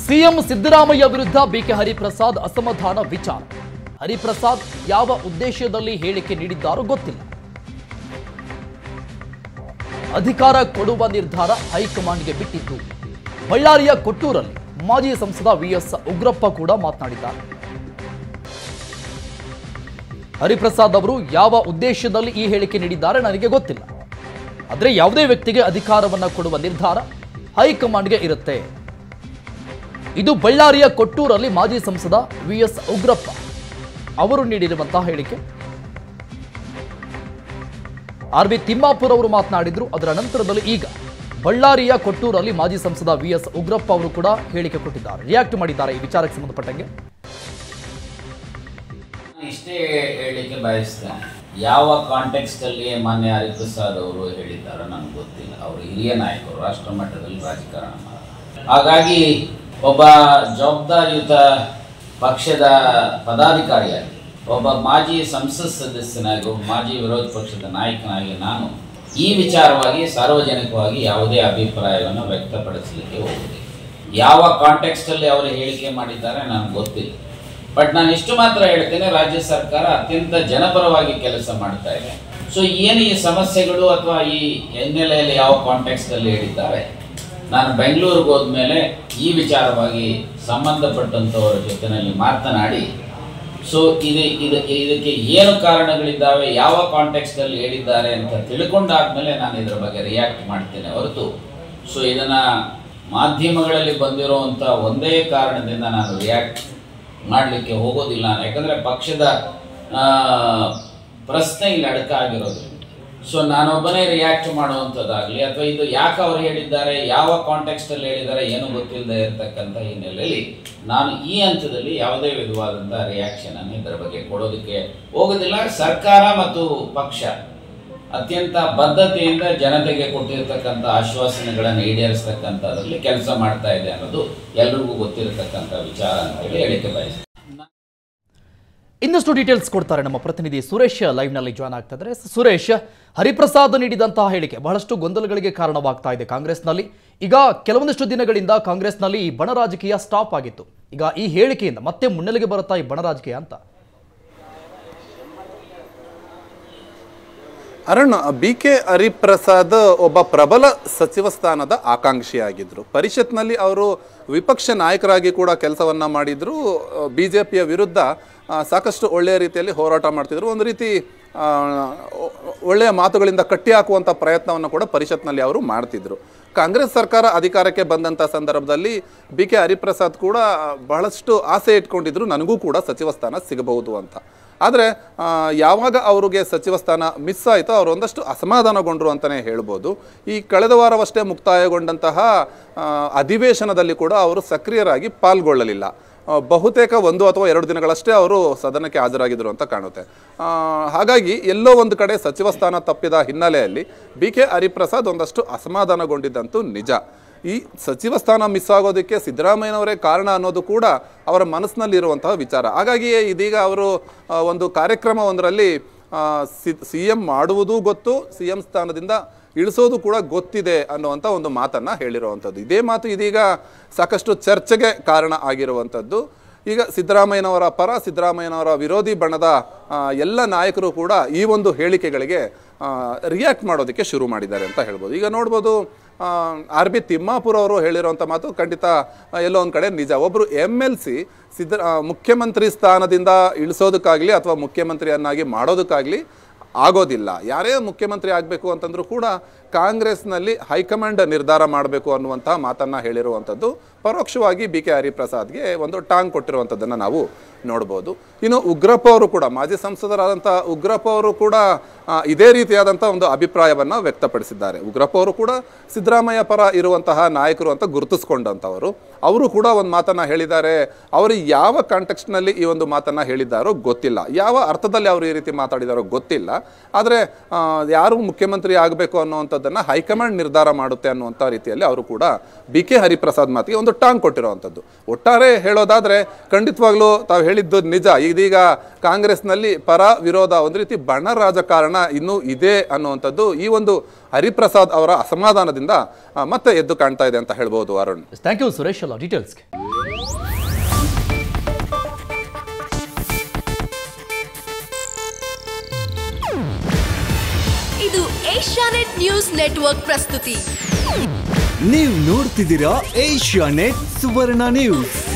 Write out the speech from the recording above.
CM Siddaramaiah ವಿರುದ್ಧ BK Hariprasad ಅಸಮಾಧಾನ ವಿಚಾರ ಹರಿಪ್ರಸಾದ್ ಯಾವ ಉದ್ದೇಶದಲ್ಲಿ ಹೇಳಿಕೆ ನೀಡಿದ್ದಾರೋ ಗೊತ್ತಿಲ್ಲ ಅಧಿಕಾರ ಕೊಡುವ ನಿರ್ಧಾರ ಹೈಕಮಾಂಡ್ಗೆ ಬಿಟ್ಟಿದ್ದು ಬಳ್ಳಾರಿಯ ಕೊಟ್ಟೂರಲ್ಲಿ ಮಾಜಿ ಸಂಸದ ವಿಎಸ್ ಉಗ್ರಪ್ಪ ಕೂಡ ಮಾತನಾಡಿದ್ದಾರೆ ಹರಿಪ್ರಸಾದ್ ಅವರು ಯಾವ ಉದ್ದೇಶದಲ್ಲಿ ಈ ಹೇಳಿಕೆ ನೀಡಿದ್ದಾರೆ ನನಗೆ ಗೊತ್ತಿಲ್ಲ ಆದರೆ ಯಾವುದೇ ವ್ಯಕ್ತಿಗೆ ಅಧಿಕಾರವನ್ನು ಕೊಡುವ ನಿರ್ಧಾರ ಹೈಕಮಾಂಡ್ಗೆ ಇರುತ್ತೆ ಇದು ಬಳ್ಳಾರಿಯ ಕೊಟ್ಟೂರಲ್ಲಿ ಮಾಜಿ ಸಂಸದ ವಿಎಸ್ ಉಗ್ರಪ್ಪ ಅವರು ನೀಡಿರುವಂತಹ ಹೇಳಿಕೆ ಆರ್ ಬಿ ತಿಮ್ಮಾಪುರ್ ಅವರು ಮಾತನಾಡಿದ್ರು ಅದರ ನಂತರದಲ್ಲಿ ಈಗ ಬಳ್ಳಾರಿಯ ಕೊಟ್ಟೂರಲ್ಲಿ ಮಾಜಿ ಸಂಸದ ವಿಎಸ್ ಉಗ್ರಪ್ಪ ಅವರು ಕೂಡ ಹೇಳಿಕೆ ಕೊಟ್ಟಿದ್ದಾರೆ ರಿಯಾಕ್ಟ್ ಮಾಡಿದ್ದಾರೆ ಈ ವಿಚಾರಕ್ಕೆ ಸಂಬಂಧಪಟ್ಟಂಗೆ ಇಷ್ಟೇ ಹೇಳಲಿಕ್ಕೆ ಬಯಸ್ತೇನೆ ಯಾವ ಕಾಂಟೆಕ್ಸ್ಟ್ ಅಲ್ಲಿ ಮಾನ್ಯ ಹರಿಪ್ರಸಾದ್ ಅವರು ಹೇಳಿದ್ದಾರೋ ನನಗೆ ಗೊತ್ತಿಲ್ಲ ಅವರು ಹಿರಿಯ ನಾಯಕರು ರಾಷ್ಟ್ರ ಮಟ್ಟದಲ್ಲಿ ರಾಜಕಾರಣ ಮಾಡ್ತಾರೆ. ಹಾಗಾಗಿ ಒಬ್ಬ ಜವಾಬ್ದಾರಿಯುತ ಪಕ್ಷದ ಪದಾಧಿಕಾರಿಯಾಗಿ ಒಬ್ಬ ಮಾಜಿ ಸಂಸತ್ ಸದಸ್ಯನಾಗಿ ಒಬ್ಬ ಮಾಜಿ ವಿರೋಧ ಪಕ್ಷದ ನಾಯಕನಾಗಿ ನಾನು ಈ ವಿಚಾರವಾಗಿ ಸಾರ್ವಜನಿಕವಾಗಿ ಯಾವುದೇ ಅಭಿಪ್ರಾಯವನ್ನು ವ್ಯಕ್ತಪಡಿಸಲಿಕ್ಕೆ ಹೋಗುವುದಿಲ್ಲ ಯಾವ ಕಾಂಟೆಕ್ಸ್ಟಲ್ಲಿ ಅವರು ಹೇಳಿಕೆ ಮಾಡಿದ್ದಾರೆ ನನಗೆ ಗೊತ್ತಿಲ್ಲ ಬಟ್ ನಾನು ಇಷ್ಟು ಮಾತ್ರ ಹೇಳ್ತೇನೆ ರಾಜ್ಯ ಸರ್ಕಾರ ಅತ್ಯಂತ ಜನಪರವಾಗಿ ಕೆಲಸ ಮಾಡ್ತಾ ಇದೆ ಸೊ ಏನು ಈ ಸಮಸ್ಯೆಗಳು ಅಥವಾ ಈ ಹಿನ್ನೆಲೆಯಲ್ಲಿ ಯಾವ ಕಾಂಟೆಕ್ಸ್ಟಲ್ಲಿ ಹೇಳಿದ್ದಾರೆ ನಾನು ಬೆಂಗಳೂರಿಗೆ ಹೋದ್ಮೇಲೆ ಈ ವಿಚಾರವಾಗಿ ಸಂಬಂಧಪಟ್ಟಂಥವರ ಜೊತೆಯಲ್ಲಿ ಮಾತನಾಡಿ ಸೊ ಇದು ಇದು ಇದಕ್ಕೆ ಏನು ಕಾರಣಗಳಿದ್ದಾವೆ ಯಾವ ಕಾಂಟೆಕ್ಸ್ಟಲ್ಲಿ ಹೇಳಿದ್ದಾರೆ ಅಂತ ತಿಳ್ಕೊಂಡಾದ್ಮೇಲೆ ನಾನು ಇದರ ಬಗ್ಗೆ ರಿಯಾಕ್ಟ್ ಮಾಡ್ತೇನೆ ಹೊರತು ಸೊ ಇದನ್ನು ಮಾಧ್ಯಮಗಳಲ್ಲಿ ಬಂದಿರುವಂಥ ಒಂದೇ ಕಾರಣದಿಂದ ನಾನು ರಿಯಾಕ್ಟ್ ಮಾಡಲಿಕ್ಕೆ ಹೋಗೋದಿಲ್ಲ ನಾನು ಯಾಕಂದರೆ ಪಕ್ಷದ ಆ, ಪ್ರಶ್ನೆ ಇಲ್ಲಿ ಅಡಕ ಆಗಿರೋದ್ರಿಂದ ಸೊ ನಾನೊಬ್ಬನೇ ರಿಯಾಕ್ಟ್ ಮಾಡುವಂಥದ್ದಾಗಲಿ ಅಥವಾ ಇದು ಯಾಕೆ ಅವ್ರು ಹೇಳಿದ್ದಾರೆ ಯಾವ ಕಾಂಟೆಕ್ಸ್ಟಲ್ಲಿ ಹೇಳಿದ್ದಾರೆ ಏನು ಗೊತ್ತಿಲ್ಲದೆ ಇರತಕ್ಕಂಥ ಹಿನ್ನೆಲೆಯಲ್ಲಿ ನಾನು ಈ ಹಂತದಲ್ಲಿ ಯಾವುದೇ ವಿಧವಾದಂಥ ರಿಯಾಕ್ಷನ್ ಅನ್ನು ಇದರ ಬಗ್ಗೆ ಕೊಡೋದಕ್ಕೆ ಹೋಗೋದಿಲ್ಲ ಸರ್ಕಾರ ಮತ್ತು ಪಕ್ಷ ಅತ್ಯಂತ ಬದ್ಧತೆಯಿಂದ ಜನತೆಗೆ ಕೊಟ್ಟಿರ್ತಕ್ಕಂಥ ಆಶ್ವಾಸನೆಗಳನ್ನು ಈಡೇರಿಸ್ತಕ್ಕಂಥದ್ರಲ್ಲಿ ಕೆಲಸ ಮಾಡ್ತಾ ಇದೆ ಅನ್ನೋದು ಎಲ್ರಿಗೂ ಗೊತ್ತಿರತಕ್ಕಂಥ ವಿಚಾರ ಅಂತೇಳಿ ಹೇಳಿಕೆ ಬಯಸ್ತೀನಿ ಇನ್ನಷ್ಟು ಡೀಟೇಲ್ಸ್ ಕೊಡ್ತಾರೆ ನಮ್ಮ ಪ್ರತಿನಿಧಿ ಸುರೇಶ್ ಲೈವ್ ನಲ್ಲಿ ಜಾಯ್ನ್ ಆಗ್ತಾ ಇದ್ದಾರೆ ಸುರೇಶ್ ಹರಿಪ್ರಸಾದ್ ನೀಡಿದಂತಹ ಹೇಳಿಕೆ ಬಹಳಷ್ಟು ಗೊಂದಲಗಳಿಗೆ ಕಾರಣವಾಗ್ತಾ ಇದೆ ಕಾಂಗ್ರೆಸ್ನಲ್ಲಿ ಈಗ ಕೆಲವೊಂದಿಷ್ಟು ದಿನಗಳಿಂದ ಕಾಂಗ್ರೆಸ್ನಲ್ಲಿ ಈ ಬಣ ರಾಜಕೀಯ ಸ್ಟಾಪ್ ಆಗಿತ್ತು ಈಗ ಈ ಹೇಳಿಕೆಯಿಂದ ಮತ್ತೆ ಮುನ್ನೆಲೆಗೆ ಬರುತ್ತಾ ಈ ಬಣ ರಾಜಕೀಯ ಅಂತ ಅರುಣ್ ಬಿ ಕೆ ಹರಿಪ್ರಸಾದ್ ಒಬ್ಬ ಪ್ರಬಲ ಸಚಿವ ಸ್ಥಾನದ ಆಕಾಂಕ್ಷಿಯಾಗಿದ್ದರು ಪರಿಷತ್ನಲ್ಲಿ ಅವರು ವಿಪಕ್ಷ ನಾಯಕರಾಗಿ ಕೂಡ ಕೆಲಸವನ್ನ ಮಾಡಿದ್ರು ಬಿ ಜೆ ಪಿಯ ವಿರುದ್ಧ ಆ, ಸಾಕಷ್ಟು ಒಳ್ಳೆಯ ರೀತಿಯಲ್ಲಿ ಹೋರಾಟ ಮಾಡ್ತಿದ್ರು ಒಂದು ರೀತಿ ಆ, ಒ- ಒಳ್ಳೆಯ ಮಾತುಗಳಿಂದ ಕಟ್ಟಿ ಹಾಕುವಂಥ ಪ್ರಯತ್ನವನ್ನು ಕೂಡ ಪರಿಷತ್ನಲ್ಲಿ ಅವರು ಮಾಡ್ತಿದ್ರು ಕಾಂಗ್ರೆಸ್ ಸರ್ಕಾರ ಅಧಿಕಾರಕ್ಕೆ ಬಂದಂಥ ಸಂದರ್ಭದಲ್ಲಿ ಬಿ ಕೆ ಹರಿಪ್ರಸಾದ್ ಕೂಡ ಬಹಳಷ್ಟು ಆಸೆ ಇಟ್ಕೊಂಡಿದ್ರು ನನಗೂ ಕೂಡ ಸಚಿವ ಸ್ಥಾನ ಸಿಗಬಹುದು ಅಂತ ಆದರೆ ಯಾವಾಗ ಅವರಿಗೆ ಸಚಿವ ಸ್ಥಾನ ಮಿಸ್ ಆಯಿತೋ ಅವರು ಒಂದಷ್ಟು ಅಸಮಾಧಾನಗೊಂಡರು ಅಂತಲೇ ಹೇಳ್ಬೋದು ಈ ಕಳೆದ ವಾರವಷ್ಟೇ ಮುಕ್ತಾಯಗೊಂಡಂತಹ ಆ, ಅಧಿವೇಶನದಲ್ಲಿ ಕೂಡ ಅವರು ಸಕ್ರಿಯರಾಗಿ ಪಾಲ್ಗೊಳ್ಳಲಿಲ್ಲ ಆ, ಬಹುತೇಕ ಒಂದು ಅಥವಾ ಎರಡು ದಿನಗಳಷ್ಟೇ ಅವರು ಸದನಕ್ಕೆ ಹಾಜರಾಗಿದ್ದರು ಅಂತ ಕಾಣುತ್ತೆ ಆ, ಹಾಗಾಗಿ ಎಲ್ಲೋ ಒಂದು ಕಡೆ ಸಚಿವ ಸ್ಥಾನ ತಪ್ಪಿದ ಹಿನ್ನೆಲೆಯಲ್ಲಿ ಬಿ ಕೆ ಹರಿಪ್ರಸಾದ್ ಒಂದಷ್ಟು ಅಸಮಾಧಾನಗೊಂಡಿದ್ದಂತೂ ನಿಜ ಈ ಸಚಿವ ಸ್ಥಾನ ಮಿಸ್ ಆಗೋದಕ್ಕೆ ಸಿದ್ದರಾಮಯ್ಯನವರೇ ಕಾರಣ ಅನ್ನೋದು ಕೂಡ ಅವರ ಮನಸ್ಸಿನಲ್ಲಿರುವಂತಹ ವಿಚಾರ ಹಾಗಾಗಿಯೇ ಇದೀಗ ಅವರು ಆ, ಒಂದು ಕಾರ್ಯಕ್ರಮವೊಂದರಲ್ಲಿ ಸಿ ಎಂ ಮಾಡುವುದೂ ಗೊತ್ತು ಸಿ ಎಂ ಸ್ಥಾನದಿಂದ ಇಳಿಸೋದು ಕೂಡ ಗೊತ್ತಿದೆ ಅನ್ನುವಂಥ ಒಂದು ಮಾತನ್ನು ಹೇಳಿರುವಂಥದ್ದು ಇದೇ ಮಾತು ಇದೀಗ ಸಾಕಷ್ಟು ಚರ್ಚೆಗೆ ಕಾರಣ ಆಗಿರುವಂಥದ್ದು ಈಗ ಸಿದ್ದರಾಮಯ್ಯನವರ ಪರ ಸಿದ್ದರಾಮಯ್ಯನವರ ವಿರೋಧಿ ಬಣದ ಆ, ಎಲ್ಲ ನಾಯಕರು ಕೂಡ ಈ ಒಂದು ಹೇಳಿಕೆಗಳಿಗೆ ರಿಯಾಕ್ಟ್ ಮಾಡೋದಕ್ಕೆ ಶುರು ಮಾಡಿದ್ದಾರೆ ಅಂತ ಹೇಳ್ಬೋದು ಈಗ ನೋಡ್ಬೋದು ಆರ್ ಬಿ ತಿಮ್ಮಾಪುರ್ ಅವರು ಹೇಳಿರುವಂಥ ಮಾತು ಖಂಡಿತ ಆ, ಎಲ್ಲೋ ಒಂದು ಕಡೆ ನಿಜ ಒಬ್ಬರು ಎಮ್ ಎಲ್ ಸಿ ಸಿದ್ದ ಆ, ಮುಖ್ಯಮಂತ್ರಿ ಸ್ಥಾನದಿಂದ ಇಳಿಸೋದಕ್ಕಾಗಲಿ ಅಥವಾ ಮುಖ್ಯಮಂತ್ರಿಯನ್ನಾಗಿ ಮಾಡೋದಕ್ಕಾಗಲಿ ಆಗೋದಿಲ್ಲ ಯಾರೇ ಮುಖ್ಯಮಂತ್ರಿ ಆಗಬೇಕು ಅಂತಂದ್ರೂ ಕೂಡ ಕಾಂಗ್ರೆಸ್ನಲ್ಲಿ ಹೈಕಮಾಂಡ್ ನಿರ್ಧಾರ ಮಾಡಬೇಕು ಅನ್ನುವಂತಹ ಮಾತನ್ನು ಹೇಳಿರುವಂಥದ್ದು ಪರೋಕ್ಷವಾಗಿ ಬಿ ಕೆ ಹರಿಪ್ರಸಾದ್ಗೆ ಒಂದು ಟಾಂಗ್ ಕೊಟ್ಟಿರುವಂಥದ್ದನ್ನು ನಾವು ನೋಡ್ಬೋದು ಇನ್ನು ಉಗ್ರಪ್ಪ ಅವರು ಕೂಡ ಮಾಜಿ ಸಂಸದರಾದಂಥ ಉಗ್ರಪ್ಪ ಅವರು ಕೂಡ ಆ, ಇದೇ ರೀತಿಯಾದಂಥ ಒಂದು ಅಭಿಪ್ರಾಯವನ್ನು ವ್ಯಕ್ತಪಡಿಸಿದ್ದಾರೆ ಉಗ್ರಪ್ಪ ಅವರು ಕೂಡ ಸಿದ್ದರಾಮಯ್ಯ ಪರ ಇರುವಂತಹ ನಾಯಕರು ಅಂತ ಗುರುತಿಸ್ಕೊಂಡಂಥವರು ಅವರು ಕೂಡ ಒಂದು ಮಾತನ್ನು ಹೇಳಿದ್ದಾರೆ ಅವರು ಯಾವ ಕಾಂಟೆಕ್ಸ್ಟ್ನಲ್ಲಿ ಈ ಒಂದು ಮಾತನ್ನು ಹೇಳಿದ್ದಾರೋ ಗೊತ್ತಿಲ್ಲ ಯಾವ ಅರ್ಥದಲ್ಲಿ ಅವರು ಈ ರೀತಿ ಮಾತಾಡಿದಾರೋ ಗೊತ್ತಿಲ್ಲ ಆದರೆ ಆ, ಯಾರು ಮುಖ್ಯಮಂತ್ರಿ ಆಗಬೇಕು ಅನ್ನುವಂಥದ್ದನ್ನು ಹೈಕಮಾಂಡ್ ನಿರ್ಧಾರ ಮಾಡುತ್ತೆ ಅನ್ನುವಂಥ ರೀತಿಯಲ್ಲಿ ಅವರು ಕೂಡ ಬಿ ಕೆ ಹರಿಪ್ರಸಾದ್ ಮಾತಿಗೆ ಒಂದು ಟಾಂಗ್ ಕೊಟ್ಟಿರುವಂಥದ್ದು ಒಟ್ಟಾರೆ ಹೇಳೋದಾದರೆ ಖಂಡಿತವಾಗ್ಲೂ ತಾವು ಹೇಳಿದ್ದು ನಿಜ ಇದೀಗ ಕಾಂಗ್ರೆಸ್ನಲ್ಲಿ ಪರ ವಿರೋಧ ಒಂದು ರೀತಿ ಬಣ ರಾಜಕಾರಣ ಇನ್ನೂ ಇದೆ ಅನ್ನುವಂಥದ್ದು ಈ ಒಂದು ಹರಿಪ್ರಸಾದ್ ಅವರ ಅಸಮಾಧಾನದಿಂದ ಆ, ಮತ್ತೆ ಎದ್ದು ಕಾಣ್ತಾ ಇದೆ ಅಂತ ಹೇಳ್ಬೋದು ಅರುಣ್ ಥ್ಯಾಂಕ್ ಯು ಸುರೇಶ್ ಅಲ್ಲ ಡೀಟೇಲ್ಸ್ಗೆ ಇದು ಏಷ್ಯಾನೆಟ್ ನ್ಯೂಸ್ ನೆಟ್ವರ್ಕ್ ಪ್ರಸ್ತುತಿ ನೀವು ನೋಡ್ತಿದ್ದೀರಾ ಏಷ್ಯಾ ನೆಟ್ ಸುವರ್ಣ ನ್ಯೂಸ್